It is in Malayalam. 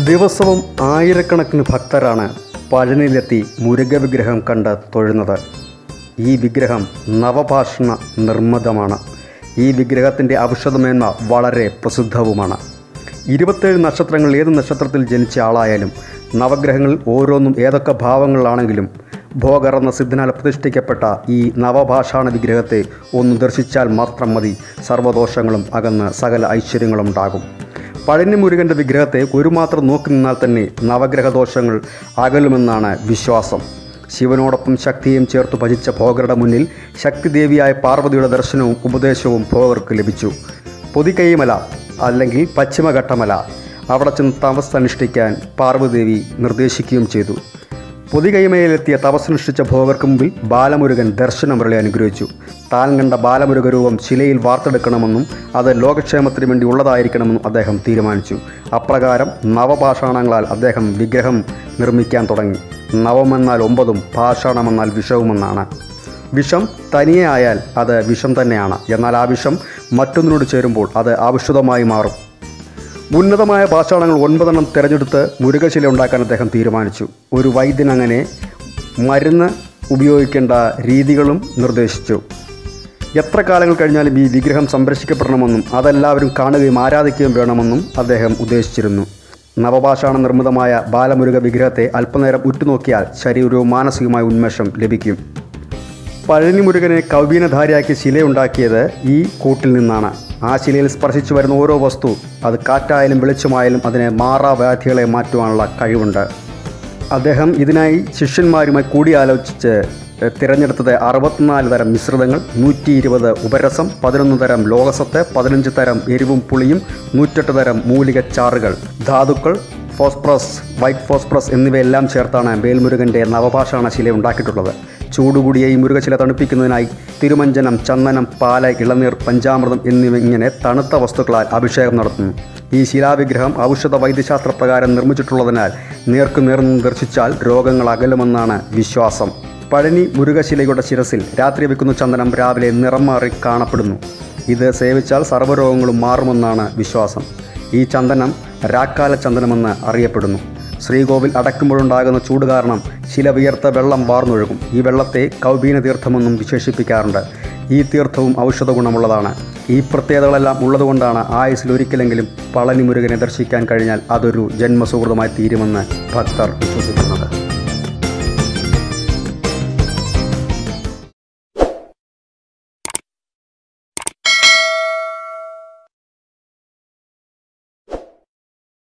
ദിവസവും ആയിരക്കണക്കിന് ഭക്തരാണ് പഴനിയിലെത്തി മുരുക വിഗ്രഹം കണ്ട് തൊഴുന്നത് ഈ വിഗ്രഹം നവഭാഷണ നിർമ്മിതമാണ് ഈ വിഗ്രഹത്തിൻ്റെ ഔഷധമേന്മ വളരെ പ്രസിദ്ധവുമാണ് ഇരുപത്തേഴ് നക്ഷത്രങ്ങൾ ഏത് നക്ഷത്രത്തിൽ ജനിച്ച ആളായാലും നവഗ്രഹങ്ങളിൽ ഓരോന്നും ഏതൊക്കെ ഭാവങ്ങളിലാണെങ്കിലും ഭോഗർ എന്ന സിദ്ധനാൽ പ്രതിഷ്ഠിക്കപ്പെട്ട ഈ നവഭാഷാണ വിഗ്രഹത്തെ ഒന്ന് ദർശിച്ചാൽ മാത്രം മതി സർവ്വദോഷങ്ങളും അകന്ന് സകല ഐശ്വര്യങ്ങളും ഉണ്ടാകും പഴനി മുരുകൻ്റെ വിഗ്രഹത്തെ ഒരു മാത്രം നോക്കി നിന്നാൽ തന്നെ നവഗ്രഹ ദോഷങ്ങൾ അകലുമെന്നാണ് വിശ്വാസം ശിവനോടൊപ്പം ശക്തിയും ചേർത്ത് ഭജിച്ച ഭോഗരുടെ മുന്നിൽ ശക്തിദേവിയായ പാർവതിയുടെ ദർശനവും ഉപദേശവും ഭോഗർക്ക് ലഭിച്ചു പൊതിക്കൈമല അല്ലെങ്കിൽ പശ്ചിമഘട്ടമല അവിടെ ചെന്ന് തപസ്സനുഷ്ഠിക്കാൻ പാർവതിദേവി നിർദ്ദേശിക്കുകയും ചെയ്തു പൊതികൈമയിലെത്തിയ തപസ്സനുഷ്ഠിച്ച ഭോഗർക്ക് മുമ്പിൽ ബാലമുരുകൻ ദർശനമുരളി അനുഗ്രഹിച്ചു താൻ കണ്ട ബാലമുരുക രൂപം ശിലയിൽ വാർത്തെടുക്കണമെന്നും അത് ലോകക്ഷേമത്തിന് വേണ്ടി ഉള്ളതായിരിക്കണമെന്നും അദ്ദേഹം തീരുമാനിച്ചു അപ്രകാരം നവഭാഷാണങ്ങളാൽ അദ്ദേഹം വിഗ്രഹം നിർമ്മിക്കാൻ തുടങ്ങി നവമെന്നാൽ ഒമ്പതും ഭാഷാണമെന്നാൽ വിഷവുമെന്നാണ് വിഷം തനിയെ ആയാൽ അത് വിഷം തന്നെയാണ് എന്നാൽ ആ വിഷം മറ്റൊന്നിനോട് ചേരുമ്പോൾ അത് ഔഷധമായി മാറും ഉന്നതമായ പാഷാണങ്ങൾ ഒൻപതെണ്ണം തിരഞ്ഞെടുത്ത് മുരുകശില ഉണ്ടാക്കാൻ അദ്ദേഹം തീരുമാനിച്ചു ഒരു വൈദ്യൻ അങ്ങനെ മരുന്ന് ഉപയോഗിക്കേണ്ട രീതികളും നിർദ്ദേശിച്ചു എത്ര കാലങ്ങൾ കഴിഞ്ഞാലും ഈ വിഗ്രഹം സംരക്ഷിക്കപ്പെടണമെന്നും അതെല്ലാവരും കാണുകയും ആരാധിക്കുകയും വേണമെന്നും അദ്ദേഹം ഉദ്ദേശിച്ചിരുന്നു നവഭാഷാണ നിർമ്മിതമായ ബാലമുരുക വിഗ്രഹത്തെ അല്പനേരം ഉറ്റുനോക്കിയാൽ ശരീരവും മാനസികമായ ഉന്മേഷം ലഭിക്കും പഴനി മുരുകനെ കൗബീനധാരിയാക്കി ശിലയുണ്ടാക്കിയത് ഈ കൂട്ടിൽ നിന്നാണ് ആ ശിലയിൽ സ്പർശിച്ചു വരുന്ന ഓരോ വസ്തു അത് കാറ്റായാലും വെളിച്ചമായാലും അതിനെ മാറാവ്യാധികളെ മാറ്റുവാനുള്ള കഴിവുണ്ട് അദ്ദേഹം ഇതിനായി ശിഷ്യന്മാരുമായി കൂടിയാലോചിച്ച് തിരഞ്ഞെടുത്തത് അറുപത്തിനാല് തരം മിശ്രിതങ്ങൾ നൂറ്റി ഇരുപത് ഉപരസം പതിനൊന്ന് തരം ലോകസത്ത് പതിനഞ്ച് തരം എരിവും പുളിയും നൂറ്റെട്ട് തരം മൂലിക ചാറുകൾ ധാതുക്കൾ ഫോസ്പ്രസ് വൈറ്റ് ഫോസ്പ്രസ് എന്നിവയെല്ലാം ചേർത്താണ് വേൽമുരുകൻ്റെ നവഭാഷാണ ശില ഉണ്ടാക്കിയിട്ടുള്ളത് ചൂടുകൂടിയ ഈ മുരുകശില തണുപ്പിക്കുന്നതിനായി തിരുമഞ്ജനം ചന്ദനം പാല ഇളനീർ പഞ്ചാമൃതം എന്നിവ ഇങ്ങനെ തണുത്ത വസ്തുക്കളാൽ അഭിഷേകം നടത്തുന്നു ഈ ശിലാവിഗ്രഹം ഔഷധ വൈദ്യശാസ്ത്ര പ്രകാരം നിർമ്മിച്ചിട്ടുള്ളതിനാൽ നേർക്കു നേർന്ന് ദർശിച്ചാൽ രോഗങ്ങൾ അകലുമെന്നാണ് വിശ്വാസം പഴനി മുരുകശിലയുടെ ശിരസിൽ രാത്രി വെക്കുന്ന ചന്ദനം രാവിലെ നിറം മാറി കാണപ്പെടുന്നു ഇത് സേവിച്ചാൽ സർവ്വരോഗങ്ങളും മാറുമെന്നാണ് വിശ്വാസം ഈ ചന്ദനം രാക്കാല ചന്ദനമെന്ന് അറിയപ്പെടുന്നു ശ്രീകോവിൽ അടക്കുമ്പോഴുണ്ടാകുന്ന ചൂട് കാരണം ശില വിയർത്ത വെള്ളം വാർന്നൊഴുകും ഈ വെള്ളത്തെ കൗബീന തീർത്ഥമെന്നും വിശേഷിപ്പിക്കാറുണ്ട് ഈ തീർത്ഥവും ഔഷധ ഗുണമുള്ളതാണ് ഈ പ്രത്യേകതകളെല്ലാം ഉള്ളതുകൊണ്ടാണ് ആയുസ്സിൽ ഒരിക്കലെങ്കിലും പളനി മുരുകനെ ദർശിക്കാൻ കഴിഞ്ഞാൽ അതൊരു ജന്മസുഹൃതമായി തീരുമെന്ന് ഭക്തർ വിശ്വസിക്കുന്നു